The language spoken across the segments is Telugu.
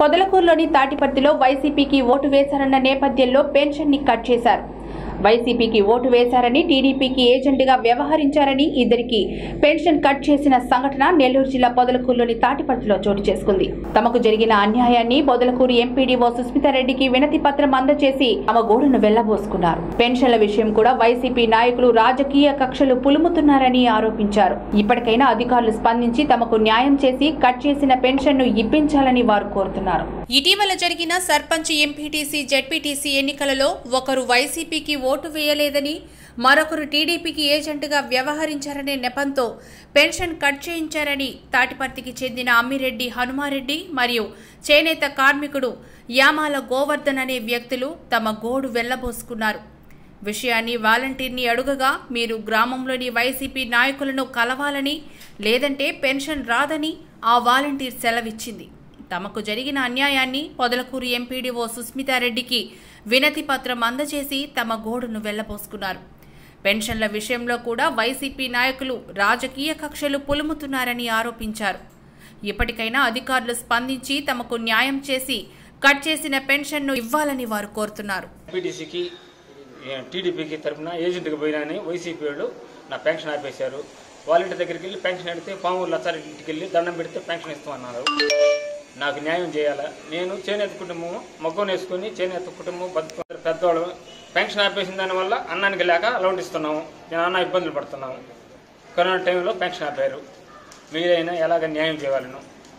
పొదలకూరులోని తాటిపర్తిలో వైసీపీకి ఓటు వేశారన్న నేపథ్యంలో పెన్షన్ ని కట్ చేశారు వైసీపీకి ఓటు వేశారని టీడీపీకి ఏజెంట్గా వ్యవహరించారని ఇద్దరికి పెన్షన్ కట్ చేసిన సంఘటన నెల్లూరు జిల్లా పొదలకూరులోని తాటిపర్తిలో చోటు చేసుకుంది తమకు జరిగిన అన్యాయాన్ని పొదలకూరు ఎంపీడీఓ సుస్మితారెడ్డికి వినతి పత్రం అందజేసి తమ గోడును వెళ్లబోసుకున్నారు పెన్షన్ల విషయం కూడా వైసీపీ నాయకులు రాజకీయ కక్షలు పులుముతున్నారని ఆరోపించారు ఇప్పటికైనా అధికారులు స్పందించి తమకు న్యాయం చేసి కట్ చేసిన పెన్షన్ ను ఇప్పించాలని వారు కోరుతున్నారు ఇటీవల జరిగిన సర్పంచ్ ఎంపీటీసీ జెడ్పీటీసీ ఎన్నికలలో ఒకరు వైసీపీకి ఓటు వేయలేదని మరొకరు టీడీపీకి ఏజెంట్గా వ్యవహరించారనే నెపంతో పెన్షన్ కట్ చేయించారని తాటిపర్తికి చెందిన అమ్మిరెడ్డి హనుమారెడ్డి మరియు చేనేత కార్మికుడు యామాల గోవర్ధన్ అనే వ్యక్తులు తమ గోడు వెళ్లబోసుకున్నారు విషయాన్ని వాలంటీర్ని అడుగగా మీరు గ్రామంలోని వైసీపీ నాయకులను కలవాలని లేదంటే పెన్షన్ రాదని ఆ వాలంటీర్ సెలవిచ్చింది తమకు జరిగిన అన్యాయాన్ని పొదలకూరు ఎంపీడీఓ సుస్మితారెడ్డికి వినతి పత్రం అందజేసి తమ గోడును వెళ్లబోసుకున్నారు పెన్షన్ల విషయంలో కూడా వైసీపీ నాయకులు రాజకీయ కక్షలు పులుముతున్నారని ఆరోపించారు ఇప్పటికైనా అధికారులు స్పందించి తమకు న్యాయం చేసి కట్ చేసిన పెన్షన్ను ఇవ్వాలని వారు కోరుతున్నారు పీటీసీకి టీడీపీకి తరఫున ఏజెంట్కి పోయినాని వైసీపీ వాళ్ళు నా పెన్షన్ ఆపేశారు వాళ్ళ ఇంటి దగ్గరికి వెళ్ళి పెన్షన్ అడిగితే పాము లచ్చారి ఇంటికి వెళ్ళి దండం పెడితే పెన్షన్ ఇస్తామన్నారు నాకు న్యాయం చేయాలా నేను చేనేత కుటుంబం మగ్గం వేసుకొని చేనేత కుటుంబం బతుకు పెద్దవాళ్ళు పెన్షన్ ఆపేసిన దానివల్ల అన్నానికి లేక లోన్ ఇస్తున్నాము నాన్న ఇబ్బందులు పడుతున్నాము కరోనా టైంలో పెన్షన్ ఆపారు మీరైనా ఎలాగ న్యాయం చేయాలను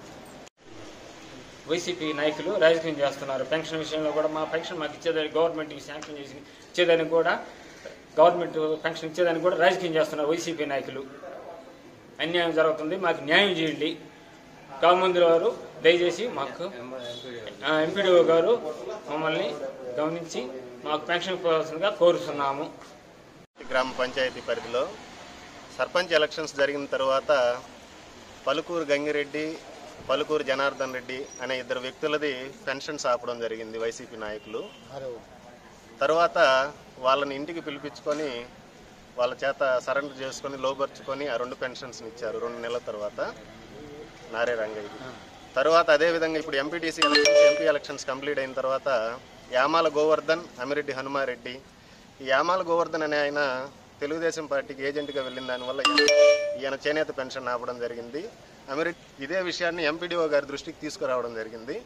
వైసీపీ నాయకులు రాజకీయం చేస్తున్నారు పెన్షన్ విషయంలో కూడా మా పెన్షన్ మాకు ఇచ్చేదానికి గవర్నమెంట్కి శాంక్షన్ చేసి ఇచ్చేదానికి కూడా గవర్నమెంట్ పెన్షన్ ఇచ్చేదానికి కూడా రాజకీయం చేస్తున్నారు వైసీపీ నాయకులు అన్యాయం జరుగుతుంది మాకు న్యాయం చేయండి కామందుల వారు దయచేసి మాకు ఎంపీడీఓ గారు మమ్మల్ని గమనించి మాకు పెన్షన్ ఇవ్వాల్సిందిగా కోరుతున్నాము గ్రామ పంచాయతీ పరిధిలో సర్పంచ్ ఎలక్షన్స్ జరిగిన తర్వాత పలుకూరు గంగిరెడ్డి పలుకూరు జనార్దన్ రెడ్డి అనే ఇద్దరు వ్యక్తులది పెన్షన్స్ ఆపడం జరిగింది వైసీపీ నాయకులు తర్వాత వాళ్ళని ఇంటికి పిలిపించుకొని వాళ్ళ చేత సరెండర్ చేసుకొని లోపరుచుకొని ఆ రెండు పెన్షన్స్ ఇచ్చారు రెండు నెలల తర్వాత నారే రంగయ్య తర్వాత అదేవిధంగా ఇప్పుడు MPTC elections MP elections complete అయిన తర్వాత యామాల గోవర్ధన్ అమిరెడ్డి హనుమారెడ్డి ఈ యామాల గోవర్ధన్ అనే ఆయన తెలుగుదేశం పార్టీకి ఏజెంట్గా వెళ్ళిన దానివల్ల ఈయన- ఈయన చేనేత పెన్షన్ ఆపడం జరిగింది అమిరెడ్డి ఇదే విషయాన్ని ఎంపీడీఓ గారి దృష్టికి తీసుకురావడం జరిగింది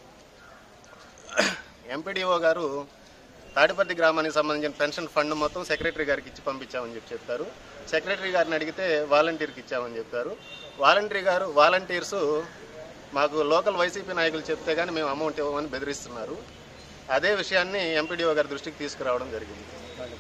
ఎంపీడీఓ గారు తాడిపర్తి గ్రామానికి సంబంధించిన పెన్షన్ ఫండ్ మొత్తం సెక్రటరీ గారికి ఇచ్చి పంపించామని చెప్పి చెప్పారు సెక్రటరీ గారిని అడిగితే వాలంటీర్కి ఇచ్చామని చెప్పారు వాలంటీర్ గారు వాలంటీర్స్ మాకు లోకల్ వైసీపీ నాయకులు చెప్తే కానీ మేము అమౌంట్ ఇవ్వమని బెదిరిస్తున్నారు అదే విషయాన్ని ఎంపీడీఓ గారి దృష్టికి తీసుకురావడం జరిగింది